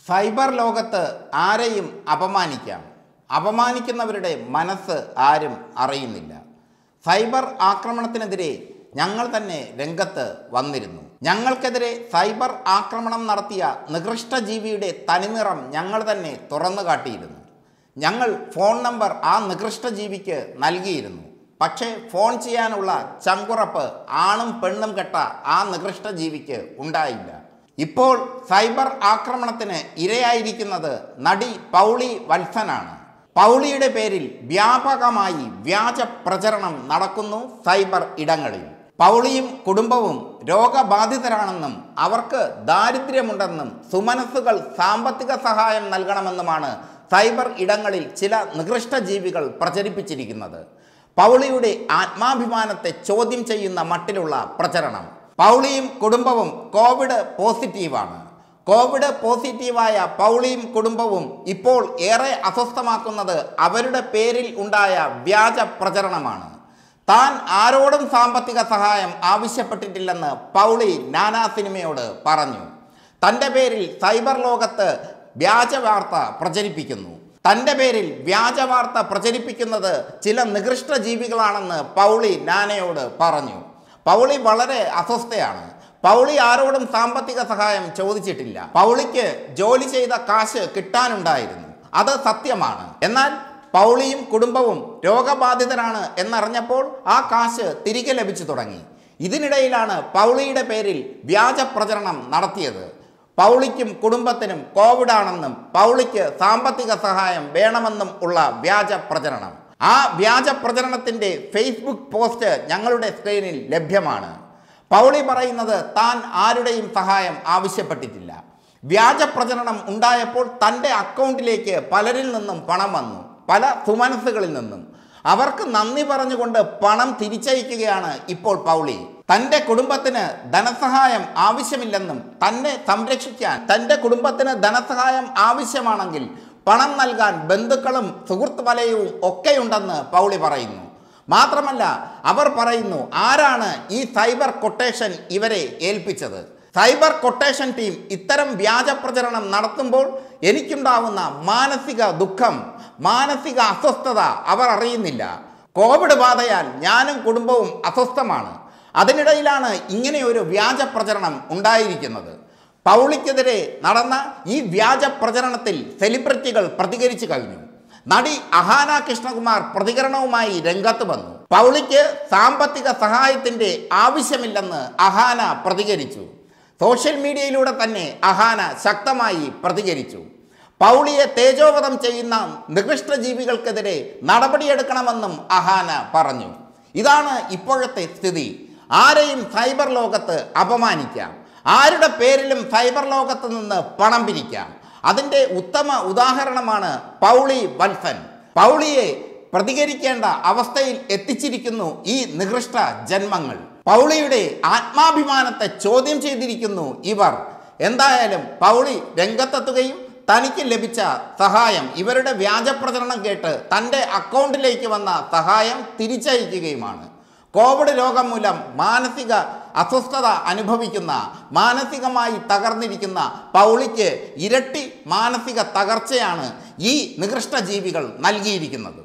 cyber ലോകത്ത് ആരെയും അപമാനിക്കാം അപമാനിക്കുന്നവരുടെ മനസ്സ് ആരും അറിയുന്നില്ല സൈബർ ആക്രമണത്തിനെതിരെ ഞങ്ങൾ തന്നെ രംഗത്ത് വന്നിരുന്നു ഞങ്ങൾക്കെതിരെ സൈബർ ആക്രമണം നടത്തിയ നികൃഷ്ട ജീവിയുടെ തനിനിറം ഞങ്ങൾ തന്നെ തുറന്നു കാട്ടിയിരുന്നു ഞങ്ങൾ ഫോൺ നമ്പർ ആ നികൃഷ്ട ജീവിക്ക് നൽകിയിരുന്നു പക്ഷേ ഫോൺ ചെയ്യാനുള്ള ചങ്കുറപ്പ് ആണും പെണ്ണും കെട്ട ആ നികൃഷ്ട ജീവിക്ക് ഉണ്ടായില്ല ഇപ്പോൾ സൈബർ ആക്രമണത്തിന് ഇരയായിരിക്കുന്നത് നടി പൗളി വത്സനാണ് പൗളിയുടെ പേരിൽ വ്യാപകമായി വ്യാജ പ്രചരണം നടക്കുന്നു സൈബർ ഇടങ്ങളിൽ പൗളിയും കുടുംബവും രോഗബാധിതരാണെന്നും അവർക്ക് ദാരിദ്ര്യമുണ്ടെന്നും സുമനസ്സുകൾ സാമ്പത്തിക സഹായം നൽകണമെന്നുമാണ് സൈബർ ഇടങ്ങളിൽ ചില നികൃഷ്ട ജീവികൾ പ്രചരിപ്പിച്ചിരിക്കുന്നത് പൗളിയുടെ ആത്മാഭിമാനത്തെ ചോദ്യം ചെയ്യുന്ന മട്ടിലുള്ള പ്രചരണം പൗളിയും കുടുംബവും കോവിഡ് പോസിറ്റീവാണ് കോവിഡ് പോസിറ്റീവായ പൗളിയും കുടുംബവും ഇപ്പോൾ ഏറെ അസ്വസ്ഥമാക്കുന്നത് അവരുടെ പേരിൽ ഉണ്ടായ വ്യാജ പ്രചരണമാണ് താൻ ആരോടും സാമ്പത്തിക സഹായം ആവശ്യപ്പെട്ടിട്ടില്ലെന്ന് പൗളി നാനാ സിനിമയോട് പറഞ്ഞു തൻ്റെ പേരിൽ സൈബർ ലോകത്ത് വ്യാജ വാർത്ത പ്രചരിപ്പിക്കുന്നു തൻ്റെ പേരിൽ വ്യാജ വാർത്ത പ്രചരിപ്പിക്കുന്നത് ചില നികൃഷ്ട ജീവികളാണെന്ന് പൗളി നാനയോട് പറഞ്ഞു പൗളി വളരെ അസ്വസ്ഥയാണ് പൗളി ആരോടും സാമ്പത്തിക സഹായം ചോദിച്ചിട്ടില്ല പൗളിക്ക് ജോലി ചെയ്ത കാശ് കിട്ടാനുണ്ടായിരുന്നു അത് സത്യമാണ് എന്നാൽ പൗളിയും കുടുംബവും രോഗബാധിതരാണ് എന്നറിഞ്ഞപ്പോൾ ആ കാശ് തിരികെ ലഭിച്ചു തുടങ്ങി ഇതിനിടയിലാണ് പൗളിയുടെ പേരിൽ വ്യാജ പ്രചരണം നടത്തിയത് പൗളിക്കും കുടുംബത്തിനും കോവിഡ് ആണെന്നും പൗളിക്ക് സാമ്പത്തിക സഹായം വേണമെന്നും ഉള്ള വ്യാജ പ്രചരണം ആ വ്യാജ പ്രചരണത്തിൻ്റെ ഫേസ്ബുക്ക് പോസ്റ്റ് ഞങ്ങളുടെ സ്ക്രീനിൽ ലഭ്യമാണ് പൗളി പറയുന്നത് താൻ ആരുടെയും സഹായം ആവശ്യപ്പെട്ടിട്ടില്ല വ്യാജ പ്രചരണം ഉണ്ടായപ്പോൾ തൻ്റെ അക്കൗണ്ടിലേക്ക് പലരിൽ നിന്നും പണം വന്നു പല സുമനസ്സുകളിൽ നിന്നും അവർക്ക് നന്ദി പറഞ്ഞുകൊണ്ട് പണം തിരിച്ചയക്കുകയാണ് ഇപ്പോൾ പൗളി തൻ്റെ കുടുംബത്തിന് ധനസഹായം ആവശ്യമില്ലെന്നും തന്നെ സംരക്ഷിക്കാൻ തൻ്റെ കുടുംബത്തിന് ധനസഹായം ആവശ്യമാണെങ്കിൽ പണം നൽകാൻ ബന്ധുക്കളും സുഹൃത്ത് വലയവും ഒക്കെയുണ്ടെന്ന് പൗളി പറയുന്നു മാത്രമല്ല അവർ പറയുന്നു ആരാണ് ഈ സൈബർ കൊട്ടേഷൻ ഇവരെ ഏൽപ്പിച്ചത് സൈബർ കൊട്ടേഷൻ ടീം ഇത്തരം വ്യാജ പ്രചരണം നടത്തുമ്പോൾ എനിക്കുണ്ടാവുന്ന മാനസിക ദുഃഖം മാനസിക അസ്വസ്ഥത അവർ അറിയുന്നില്ല കോവിഡ് ബാധയാൽ ഞാനും കുടുംബവും അസ്വസ്ഥമാണ് അതിനിടയിലാണ് ഇങ്ങനെ ഒരു വ്യാജ പ്രചരണം ഉണ്ടായിരിക്കുന്നത് പൗളിക്കെതിരെ നടന്ന ഈ വ്യാജ പ്രചരണത്തിൽ സെലിബ്രിറ്റികൾ പ്രതികരിച്ചു കഴിഞ്ഞു നടി അഹാന കൃഷ്ണകുമാർ പ്രതികരണവുമായി രംഗത്ത് വന്നു പൗളിക്ക് സാമ്പത്തിക സഹായത്തിന്റെ ആവശ്യമില്ലെന്ന് അഹാന പ്രതികരിച്ചു സോഷ്യൽ മീഡിയയിലൂടെ തന്നെ അഹാന ശക്തമായി പ്രതികരിച്ചു പൗളിയെ തേജോവധം ചെയ്യുന്ന നികൃഷ്ട ജീവികൾക്കെതിരെ നടപടിയെടുക്കണമെന്നും അഹാന പറഞ്ഞു ഇതാണ് ഇപ്പോഴത്തെ സ്ഥിതി ആരെയും സൈബർ ലോകത്ത് അപമാനിക്കാം ആരുടെ പേരിലും സൈബർ ലോകത്ത് നിന്ന് പണം പിരിക്കാം അതിൻ്റെ ഉത്തമ ഉദാഹരണമാണ് പൗളി വത്സൻ പൗളിയെ പ്രതികരിക്കേണ്ട അവസ്ഥയിൽ എത്തിച്ചിരിക്കുന്നു ഈ നികൃഷ്ട ജന്മങ്ങൾ പൗളിയുടെ ആത്മാഭിമാനത്തെ ചോദ്യം ചെയ്തിരിക്കുന്നു ഇവർ എന്തായാലും പൗളി രംഗത്തെത്തുകയും തനിക്ക് ലഭിച്ച സഹായം ഇവരുടെ വ്യാജ പ്രചരണം കേട്ട് തൻ്റെ അക്കൗണ്ടിലേക്ക് വന്ന സഹായം തിരിച്ചയക്കുകയുമാണ് കോവിഡ് രോഗം മൂലം മാനസിക അസ്വസ്ഥത അനുഭവിക്കുന്ന മാനസികമായി തകർന്നിരിക്കുന്ന പൗളിക്ക് ഇരട്ടി മാനസിക തകർച്ചയാണ് ഈ നികൃഷ്ട ജീവികൾ നൽകിയിരിക്കുന്നത്